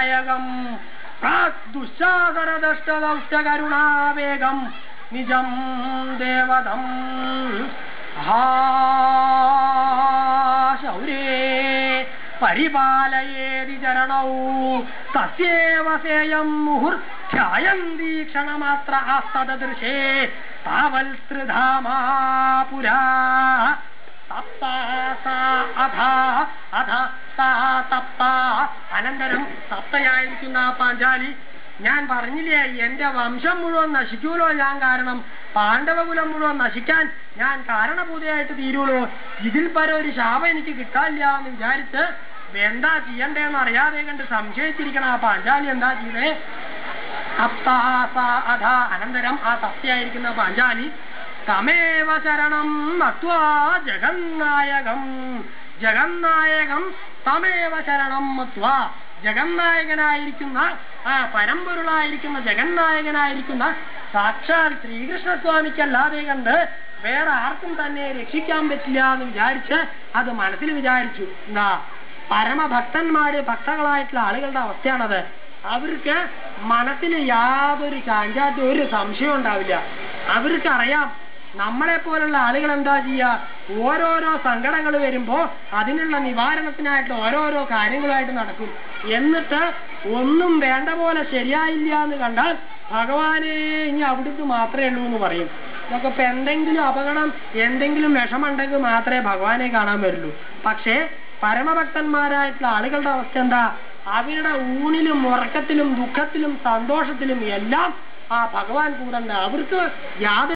നായകം ദുശാകരദഷ്ടദൗഷ്ടകരുണാവേഗം നിജം ദേവതം ഹാ ശൗരേ പരിപാലയേതി ചരണൗ തസ്യേവ സേയം മുഹുർധ്യായന്തി ക്ഷണമാത്ര ആസ്തദൃശേ താവൽ ത്രിധാമാ പുരാ തപ്താ സാ അധാ അധ സാ തപ്താ അനന്തരം തപ്തയായിരിക്കുന്ന ആ പാഞ്ചാലി ഞാൻ പറഞ്ഞില്ലേ എന്റെ വംശം മുഴുവൻ നശിക്കൂലോ ഞാൻ കാരണം പാണ്ഡവകുലം മുഴുവൻ നശിക്കാൻ ഞാൻ കാരണഭൂതയായിട്ട് തീരുള്ളൂ ഇതിൽ പരം ഒരു ശാപം എനിക്ക് കിട്ടാനില്ല എന്ന് വിചാരിച്ച് എന്താ ചെയ്യണ്ടേന്ന് അറിയാതെ കണ്ട് സംശയിച്ചിരിക്കണം ആ പാഞ്ചാലി എന്താ ചെയ്തേ തപ്താസ അധ അനന്തരം ആ തപ്തിയായിരിക്കുന്ന പാഞ്ചാലി തമേവ ശരണം നത്വാ ജഗന്നായകം ജഗന്നായകം തമേവ ശരണം മത്വാ ജഗന്നായകനായിരിക്കുന്ന ആ പരമ്പൊരുളായിരിക്കുന്ന ജഗന്നായകനായിരിക്കുന്ന സാക്ഷാൽ ശ്രീകൃഷ്ണസ്വാമിക്കല്ലാതെ കണ്ട് വേറെ ആർക്കും തന്നെ രക്ഷിക്കാൻ പറ്റില്ല എന്ന് വിചാരിച്ച് അത് മനസ്സിൽ വിചാരിച്ചു എന്താ പരമഭക്തന്മാര് ഭക്തകളായിട്ടുള്ള ആളുകളുടെ അവസ്ഥയാണത് അവർക്ക് മനസ്സിൽ യാതൊരു ചാഞ്ചാറ്റും ഒരു സംശയം ഉണ്ടാവില്ല അവർക്ക് അറിയാം നമ്മളെ പോലുള്ള ആളുകൾ എന്താ ചെയ്യുക ഓരോരോ സങ്കടങ്ങൾ വരുമ്പോ അതിനുള്ള നിവാരണത്തിനായിട്ട് ഓരോരോ കാര്യങ്ങളായിട്ട് നടക്കും എന്നിട്ട് ഒന്നും വേണ്ട പോലെ ശരിയായില്ല എന്ന് കണ്ടാൽ ഭഗവാനെ ഇനി അവിടുത്തെ മാത്രമേ ഉള്ളൂ എന്ന് പറയും ഇതൊക്കെ ഇപ്പൊ എന്തെങ്കിലും അപകടം എന്തെങ്കിലും വിഷമുണ്ടെങ്കിൽ മാത്രമേ ഭഗവാനെ കാണാൻ വരുള്ളൂ പക്ഷേ പരമഭക്തന്മാരായിട്ടുള്ള ആളുകളുടെ അവസ്ഥ എന്താ അവരുടെ ഊണിലും ഉറക്കത്തിലും ദുഃഖത്തിലും സന്തോഷത്തിലും എല്ലാം ആ ഭഗവാൻ കൂടെ ഉണ്ട് അവർക്ക് യാതൊരു